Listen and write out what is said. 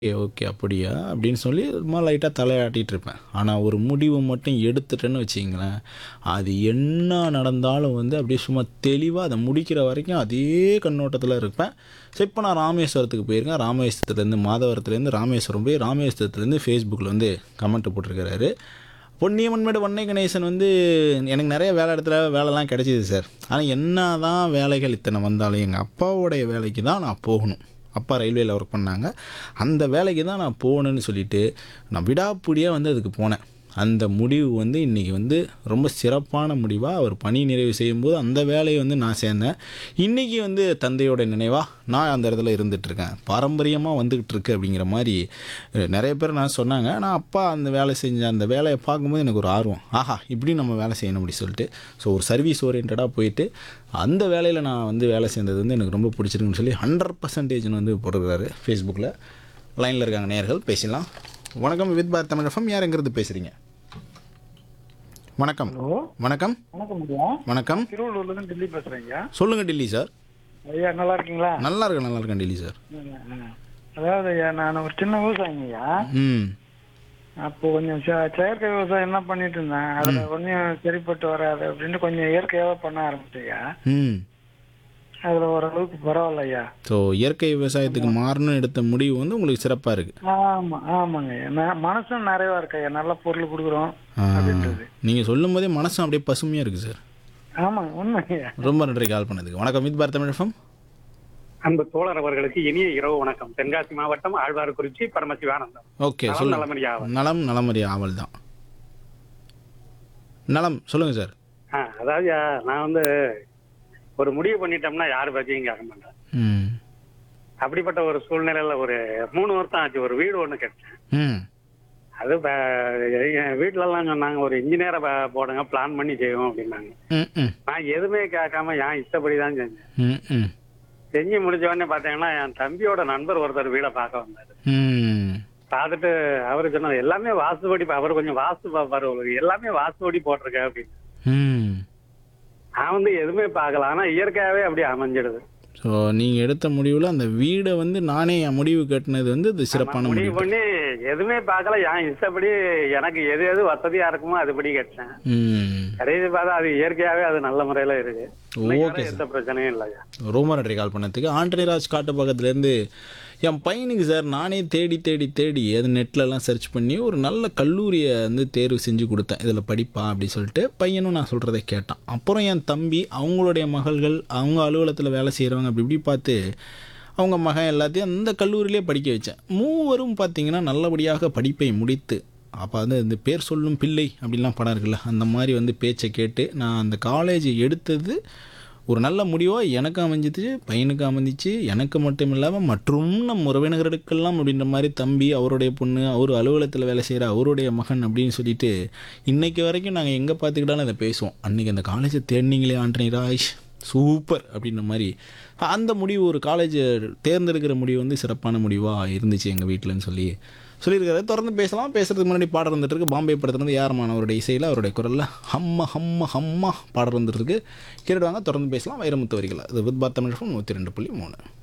Okay, okay. அப்படியா? அப்படின்னு சொல்லி சும்மா லைட்டா தலையாட்டிட்டு இருப்பேன். ஆனா ஒரு முடிவு மட்டும் எடுத்துட்டேன்னு வச்சுக்கங்களேன், அது என்ன நடந்தாலும் வந்து அப்படியே சும்மா தெளிவா அத முடிக்கிற வரைக்கும் அதே கண்ணோட்டத்துல இருப்பேன். ஸோ இப்போ நான் ராமேஸ்வரத்துக்கு போயிருக்கேன். ராமேஸ்வரத்துலேருந்து மாதவரத்துலேருந்து ராமேஸ்வரம் போய் ராமேஸ்வரத்துலேருந்து ஃபேஸ்புக்கில் வந்து கமெண்ட் போட்டிருக்காரு. பொன்னியம்மன்மேடு வன்னை கணேசன் வந்து எனக்கு நிறைய வேலை இடத்துல வேலைலாம் கிடைச்சிது சார். ஆனா என்னதான் வேலைகள் இத்தனை வந்தாலும் எங்க அப்பாவோடைய வேலைக்கு தான் நான் போகணும். அப்பா ரயில்வேல ஒர்க் பண்ணாங்க. அந்த வேலைக்கு தான் நான் போகணும்னு சொல்லிட்டு நான் விடாப்பிடியா வந்து அதுக்கு போனேன். அந்த முடிவு வந்து இன்னைக்கு வந்து ரொம்ப சிறப்பான முடிவா அவர் பணி நிறைவு செய்யும்போது அந்த வேலையை வந்து நான் சேர்ந்தேன். இன்னைக்கு வந்து தந்தையோட நினைவா நான் அந்த இடத்துல இருந்துட்டுருக்கேன். பாரம்பரியமா வந்துகிட்டு இருக்கு அப்படிங்கிற மாரி நிறைய பேர் நான் சொன்னாங்க. ஆனா அப்பா அந்த வேலை செஞ்ச அந்த வேலையை பார்க்கும்போது எனக்கு ஒரு ஆர்வம். ஆஹா! இப்படி நம்ம வேலை செய்யணும் அப்படி சொல்லிட்டு. ஸோ ஒரு சர்வீஸ் ஓரியன்டடா போயிட்டு அந்த வேலையில நான் வந்து வேலை செஞ்சது வந்து எனக்கு ரொம்ப பிடிச்சிருக்குன்னு சொல்லி 100%ன்னு வந்து போட்டிருக்காரு ஃபேஸ்புக்கில. லைன்ல இருக்காங்க நேயர்கள் பேசலாம். வணக்கம் வித் பாரத் தமிழ் எஃப்எம். யார் எங்கிருந்து பேசுறீங்க? வணக்கம். ஹலோ வணக்கம். வணக்கம் ஐயா வணக்கம். திருவள்ளூர்ல இருந்து டெல்லி பேசுறேன் ஐயா சொல்லுங்க டில்லி சார். ஐயா நல்லா இருக்கீங்களா நல்லா இருக்கேன் நல்லா இருக்கேன் டில்லி சார். ம், ம். அதாவது ஐயா நான் ஒரு சின்ன விவசாயிங்க ஐயா ம். அப்போ கொஞ்சம் செ- செயற்கை விவசாயம் என்ன பண்ணிட்டு இருந்தேன் அதுல கொஞ்சம் சரிப்பட்டு வராது அப்படின்ட்டு கொஞ்சம் இயற்கையாவே பண்ண ஆரம்பிச்சேன் ஐயா ம். அதுல ஓரளவுக்கு பரவாயில்ல ஐயா ஸோ இயற்கை விவசாயத்துக்கு மாறணும்னு எடுத்த முடிவு வந்து உங்களுக்கு சிறப்பா இருக்கு. ஆமா ஆமாங்க ஐயா நான் மனசும் நிறைவா இருக்கு ஐயா நல்ல பொருள் கொடுக்குறோம் ஆ, அப்படின்றது நீங்க சொல்லும் போதே மனசும் அப்படியே பசுமையா இருக்கு சார். ஆமாங்க உண்மை ஐயா ரொம்ப நன்றி கால் பண்ணதுக்கு. வணக்கம் வித் பாரத் தமிழ் எஃப்எம். அன்பு தோழர் அவர்களுக்கு இனிய இரவு வணக்கம் தென்காசி மாவட்டம் ஆழ்வார்குறிச்சி பரமசிவானந்தம் ஓகே நலம் சொல்லுங்க. நலமறியா ஆவல். நலம் நலமறிய ஆவல் தான். நலம் சொல்லுங்க சார். ஆ, அதாவது ஆ, நான் வந்து ஒரு முடிவு பண்ணிட்டோம்னா யாரு பத்தியும் கேட்க மாட்டேன் ம். அப்படிப்பட்ட ஒரு சூழ்நிலையில ஒரு மூணு வருஷம் ஆச்சு ஒரு வீடு ஒண்ணு கட்டேன் ம். அது ப- என் வீட்டுல எல்லாம் சொன்னாங்க ஒரு இன்ஜினியரை போடுங்க பிளான் பண்ணி செய்வோம் அப்படின்னாங்க ம். ம். நான் எதுவுமே கேட்காம என் இஷ்டப்படி தான் செஞ்சேன் ம். ம். செஞ்சு முடிச்ச உடனே பாத்தீங்கன்னா என் தம்பியோட நண்பர் ஒருத்தர் வீடை பார்க்க வந்தாரு ம். பார்த்துட்டு அவரு சொன்னது எல்லாமே வாஸ்துபடி பா- அவர் கொஞ்சம் வாஸ்து பார்ப்பாரு அவருக்கு எல்லாமே வாஸ்துபடி போட்டிருக்க அப்படின்னு ம். நான் வந்து எதுவுமே பார்க்கல ஆனா இயற்கையாவே அப்படியே அமைஞ்சிடுது ஸோ நீங்கள் எடுத்த முடிவில் அந்த வீடை வந்து நானே என் முடிவு கட்டினது வந்து அது சிறப்பான முடிவு முடிவு. பண்ணி எதுவுமே பார்க்கல என் இஷ்டப்படி எனக்கு எது எது வசதியா இருக்குமோ அதுபடி கட்டினேன் ம். கடைசி பார்த்தா அது இயற்கையாவே அது நல்ல முறையில இருக்கு இன்னைக்கு ஓகே வரை எந்த பிரச்சனையும் இல்லையா ரொம்ப நன்றி கால் பண்ணதுக்கு ஆண்டனிராஜ் காட்டு பக்கத்துலேருந்து என் பையனுக்கு சார் நானே தேடி தேடி தேடி அது நெட்லலாம் சர்ச் பண்ணி ஒரு நல்ல கல்லூரியை வந்து தேர்வு செஞ்சு கொடுத்தேன் இதில் படிப்பா அப்படி சொல்லிட்டு பையனும் நான் சொல்கிறத கேட்டான் அப்புறம் என் தம்பி அவங்களுடைய மகள்கள் அவங்க அலுவலகத்தில் வேலை செய்கிறவங்க அப்படி இப்படி பார்த்து அவங்க மகன் எல்லாத்தையும் அந்த கல்லூரியிலே படிக்க வச்சேன் மூவரும் பார்த்தீங்கன்னா நல்லபடியாக படிப்பை முடித்து அப்போ வந்து இந்த பேர் சொல்லும் பிள்ளை அப்படிலாம் படம் இருக்குல்ல அந்த மாதிரி வந்து பேச்சை கேட்டு நான் அந்த காலேஜ் எடுத்தது ஒரு நல்ல முடிவாக எனக்கு அமைஞ்சிச்சு பையனுக்கு அமைஞ்சிச்சு எனக்கு மட்டும் இல்லாமல் மற்றும் நம் உறவினர்களுக்கெல்லாம் அப்படின்ற மாதிரி தம்பி அவருடைய பொண்ணு அவர் அலுவலகத்தில் வேலை செய்கிற அவருடைய மகன் அப்படின்னு சொல்லிட்டு இன்னைக்கு வரைக்கும் நாங்கள் எங்கே பார்த்துக்கிட்டாலும் அதை பேசுவோம் அன்றைக்கி அந்த காலேஜை தேடினீங்களே ஆண்டனி ராஜ் சூப்பர் அப்படின்ற மாதிரி அந்த முடிவு ஒரு காலேஜ் தேர்ந்தெடுக்கிற முடிவு வந்து சிறப்பான முடிவாக இருந்துச்சு எங்கள் வீட்டிலன்னு சொல்லி சொல்லியிருக்காரு தொடர்ந்து பேசலாம் பேசுறதுக்கு முன்னாடி பாடல் வந்துட்டு இருக்கு பாம்பே படத்துலேருந்து யாரமான அவருடைய இசையில் அவருடைய குரலில் ஹம்ம ஹம்ம ஹம்மா பாடல் வந்துட்டு இருக்கு கேட்டுவாங்க தொடர்ந்து பேசலாம் வைரமுத்து வரிகள் அது வித் பாத் தமிழ் நூற்றி ரெண்டு புள்ளி மூணு